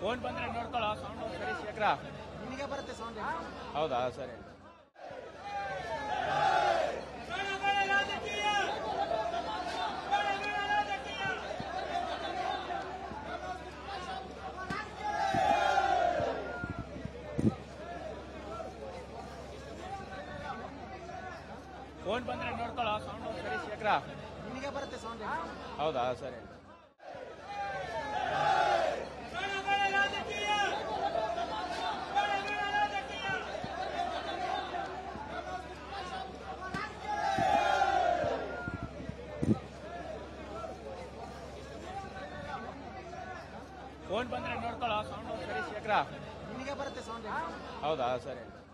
phone ಬಂದ್ರೆ ನೋಡ್ಕೊಳ್ಳೋ sound ಸರಿ ಶೇಖರ ನಿನಗೆ ಬರುತ್ತೆ ಸೌಂಡ್ ಹೌದಾ ಸರಿ ಫೋನ್ ಬಂದ್ರೆ ನೋಡ್ಕೊಳ್ಳೋ ಸೌಂಡ್ ಸರಿ ಶೇಖರ ನಿನಗೆ ಬರುತ್ತೆ ಸೌಂಡ್ ಹೌದಾ ಸರಿ ಫೋನ್ ಬಂದ್ರೆ ನೋಡ್ಕೊಳ್ಳೋ ಸೌಂಡ್ ಸರಿ ಶೇಖರ ನಿನಗೆ ಬರುತ್ತೆ ಸೌಂಡ್ ಹೌದಾ ಸರಿ